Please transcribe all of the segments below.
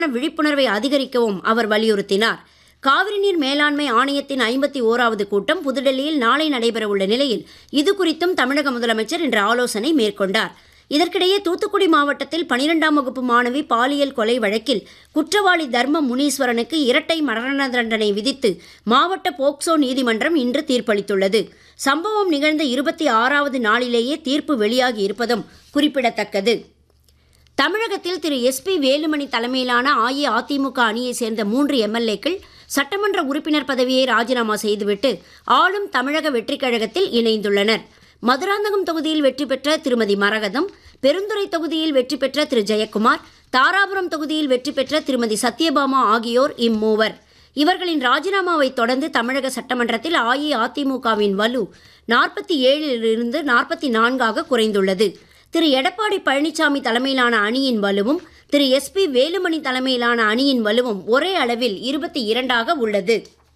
விழிப்புணர்வை அதிகரிக்கவும் அவர் வலியுறுத்தினார் காவிரி நீர் மேலாண்மை ஆணையத்தின் ஐம்பத்தி ஓராவது கூட்டம் புதுடெல்லியில் நாளை நடைபெறவுள்ள நிலையில் இது குறித்தும் தமிழக முதலமைச்சர் இன்று ஆலோசனை மேற்கொண்டார் இதற்கிடையே தூத்துக்குடி மாவட்டத்தில் பனிரெண்டாம் வகுப்பு மாணவி பாலியல் கொலை வழக்கில் குற்றவாளி தர்ம முனீஸ்வரனுக்கு இரட்டை மரண தண்டனை விதித்து மாவட்ட போக்சோ நீதிமன்றம் இன்று தீர்ப்பளித்துள்ளது சம்பவம் நிகழ்ந்த இருபத்தி ஆறாவது நாளிலேயே தீர்ப்பு வெளியாகி இருப்பதும் குறிப்பிடத்தக்கது தமிழகத்தில் திரு எஸ்பி வேலுமணி தலைமையிலான அஇஅதிமுக அணியைச் சேர்ந்த மூன்று எம்எல்ஏக்கள் சட்டமன்ற உறுப்பினர் பதவியை ராஜினாமா செய்துவிட்டு ஆளும் தமிழக வெற்றிக் கழகத்தில் இணைந்துள்ளனர் மதுராந்தகம் தொகுதியில் வெற்றி பெற்ற திருமதி மரகதம் பெருந்துறை தொகுதியில் வெற்றி பெற்ற திரு ஜெயக்குமார் தாராபுரம் தொகுதியில் வெற்றி பெற்ற திருமதி சத்யபாமா ஆகியோர் இம்மூவர் இவர்களின் ராஜினாமாவை தொடர்ந்து தமிழக சட்டமன்றத்தில் அஇஅதிமுகவின் வலு நாற்பத்தி ஏழிலிருந்து நாற்பத்தி நான்காக குறைந்துள்ளது திரு எடப்பாடி பழனிசாமி தலைமையிலான அணியின் வலுவும் திரு எஸ்பி வேலுமணி தலைமையிலான அணியின் வலுவும் ஒரே அளவில் இருபத்தி இரண்டாக உள்ளது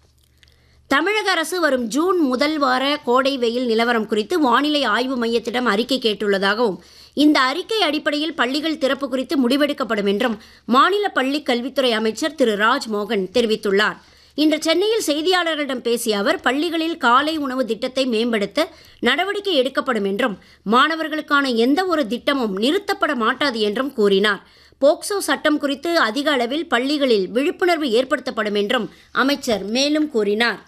தமிழக அரசு வரும் ஜூன் முதல் வார கோடை வெயில் நிலவரம் குறித்து வானிலை ஆய்வு மையத்திடம் அறிக்கை கேட்டுள்ளதாகவும் இந்த அறிக்கை அடிப்படையில் பள்ளிகள் திறப்பு குறித்து முடிவெடுக்கப்படும் என்றும் மாநில பள்ளிக் கல்வித்துறை அமைச்சர் திரு ராஜ்மோகன் தெரிவித்துள்ளார் இன்று சென்னையில் செய்தியாளர்களிடம் பேசிய அவர் பள்ளிகளில் காலை உணவு திட்டத்தை மேம்படுத்த நடவடிக்கை எடுக்கப்படும் என்றும் மாணவர்களுக்கான எந்த ஒரு திட்டமும் நிறுத்தப்பட மாட்டாது என்றும் கூறினார் போக்சோ சட்டம் குறித்து அதிக அளவில் பள்ளிகளில் விழிப்புணர்வு ஏற்படுத்தப்படும் என்றும் அமைச்சர் மேலும் கூறினார்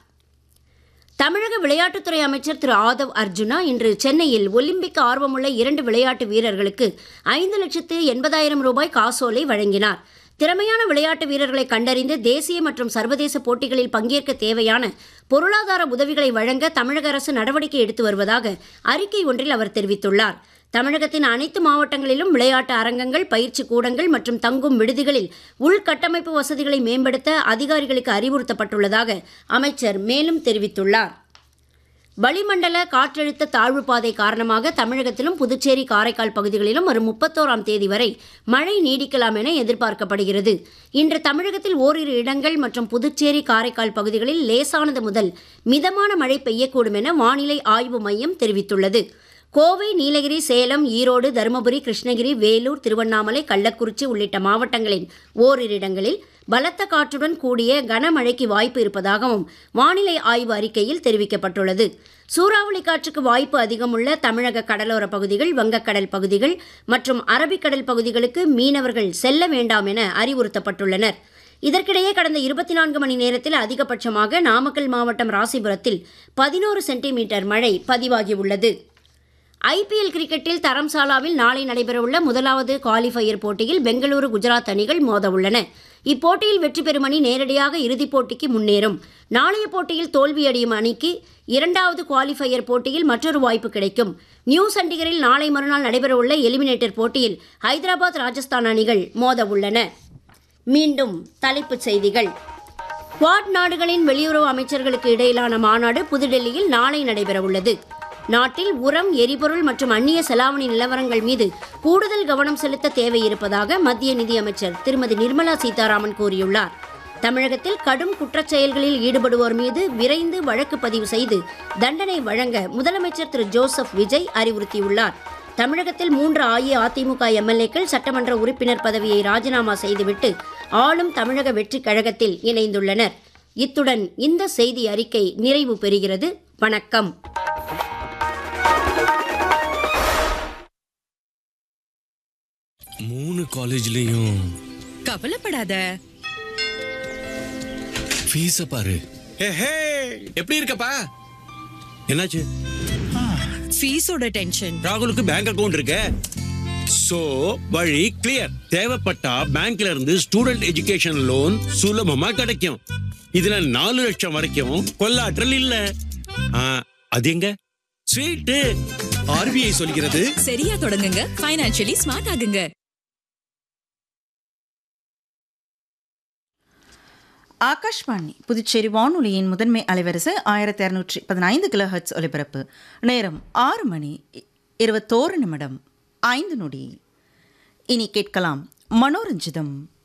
தமிழக விளையாட்டுத்துறை அமைச்சர் திரு ஆதவ் அர்ஜுனா இன்று சென்னையில் ஒலிம்பிக் ஆர்வமுள்ள இரண்டு விளையாட்டு வீரர்களுக்கு ஐந்து லட்சத்து எண்பதாயிரம் ரூபாய் காசோலை வழங்கினார் திறமையான விளையாட்டு வீரர்களை கண்டறிந்து தேசிய மற்றும் சர்வதேச போட்டிகளில் பங்கேற்க தேவையான பொருளாதார உதவிகளை வழங்க தமிழக அரசு நடவடிக்கை எடுத்து வருவதாக அறிக்கை ஒன்றில் அவர் தெரிவித்துள்ளார் தமிழகத்தின் அனைத்து மாவட்டங்களிலும் விளையாட்டு அரங்கங்கள் பயிற்சி கூடங்கள் மற்றும் தங்கும் விடுதிகளில் உள்கட்டமைப்பு வசதிகளை மேம்படுத்த அதிகாரிகளுக்கு அறிவுறுத்தப்பட்டுள்ளதாக அமைச்சர் மேலும் தெரிவித்துள்ளார் வளிமண்டல காற்றழுத்த தாழ்வு பாதை காரணமாக தமிழகத்திலும் புதுச்சேரி காரைக்கால் பகுதிகளிலும் வரும் முப்பத்தோராம் தேதி வரை மழை நீடிக்கலாம் என எதிர்பார்க்கப்படுகிறது இன்று தமிழகத்தில் ஓரிரு இடங்கள் மற்றும் புதுச்சேரி காரைக்கால் பகுதிகளில் லேசானது முதல் மிதமான மழை பெய்யக்கூடும் என வானிலை ஆய்வு மையம் தெரிவித்துள்ளது கோவை நீலகிரி சேலம் ஈரோடு தருமபுரி கிருஷ்ணகிரி வேலூர் திருவண்ணாமலை கள்ளக்குறிச்சி உள்ளிட்ட மாவட்டங்களின் ஓரிரு இடங்களில் பலத்த காற்றுடன் கூடிய கனமழைக்கு வாய்ப்பு இருப்பதாகவும் வானிலை ஆய்வு அறிக்கையில் தெரிவிக்கப்பட்டுள்ளது சூறாவளி காற்றுக்கு வாய்ப்பு அதிகமுள்ள தமிழக கடலோர பகுதிகள் வங்கக்கடல் பகுதிகள் மற்றும் அரபிக்கடல் பகுதிகளுக்கு மீனவர்கள் செல்ல வேண்டாம் என அறிவுறுத்தப்பட்டுள்ளனர் இதற்கிடையே கடந்த இருபத்தி நான்கு மணி நேரத்தில் அதிகபட்சமாக நாமக்கல் மாவட்டம் ராசிபுரத்தில் பதினோரு சென்டிமீட்டர் மழை பதிவாகியுள்ளது ஐபிஎல் கிரிக்கெட்டில் தரம்சாலாவில் நாளை நடைபெறவுள்ள முதலாவது குவாலிஃபயர் போட்டியில் பெங்களூரு குஜராத் அணிகள் மோதவுள்ளன இப்போட்டியில் வெற்றி பெறும் அணி நேரடியாக இறுதிப் போட்டிக்கு முன்னேறும் நாளைய போட்டியில் தோல்வியடையும் அணிக்கு இரண்டாவது குவாலிஃபயர் போட்டியில் மற்றொரு வாய்ப்பு கிடைக்கும் நியூ சண்டிகரில் நாளை மறுநாள் நடைபெறவுள்ள எலிமினேட்டர் போட்டியில் ஹைதராபாத் ராஜஸ்தான் அணிகள் மோதவுள்ளன மீண்டும் தலைப்புச் செய்திகள் குவாட் நாடுகளின் வெளியுறவு அமைச்சர்களுக்கு இடையிலான மாநாடு புதுடெல்லியில் நாளை நடைபெறவுள்ளது நாட்டில் உரம் எரிபொருள் மற்றும் அந்நிய செலாவணி நிலவரங்கள் மீது கூடுதல் கவனம் செலுத்த தேவையிருப்பதாக மத்திய நிதியமைச்சர் திருமதி நிர்மலா சீதாராமன் கூறியுள்ளார் தமிழகத்தில் கடும் குற்றச் செயல்களில் ஈடுபடுவோர் மீது விரைந்து வழக்கு பதிவு செய்து தண்டனை வழங்க முதலமைச்சர் திரு ஜோசப் விஜய் அறிவுறுத்தியுள்ளார் தமிழகத்தில் மூன்று அஇஅதிமுக எம்எல்ஏக்கள் சட்டமன்ற உறுப்பினர் பதவியை ராஜினாமா செய்துவிட்டு ஆளும் தமிழக வெற்றிக் கழகத்தில் இணைந்துள்ளனர் இத்துடன் இந்த செய்தி அறிக்கை நிறைவு பெறுகிறது வணக்கம் மூணு காலேஜ்லயும் கவலைப்படாத ஃபீஸ பாரு ஹே எப்படி இருக்கப்பா என்னாச்சு ஃபீஸோட டென்ஷன் ராகுலுக்கு பேங்க் அக்கவுண்ட் இருக்கு சோ வழி கிளியர் தேவைப்பட்டா பேங்க்ல இருந்து ஸ்டூடெண்ட் எஜுகேஷன் லோன் சுலபமா கிடைக்கும் இதுல நாலு லட்சம் வரைக்கும் கொள்ளாற்றல் இல்ல ஆ, அது எங்க ஸ்வீட்டு ஆர்பிஐ சொல்கிறது சரியா தொடங்குங்க ஃபைனான்சியலி ஸ்மார்ட் ஆகுங்க ஆகாஷ்வாணி புதுச்சேரி வானொலியின் முதன்மை அலைவரிசை ஆயிரத்தி இரநூற்றி பதினைந்து கிலோஹெட்ஸ் ஒலிபரப்பு நேரம் ஆறு மணி இ- இருபத்தோரு நிமிடம் ஐந்து நொடி இனி கேட்கலாம் மனோரஞ்சிதம்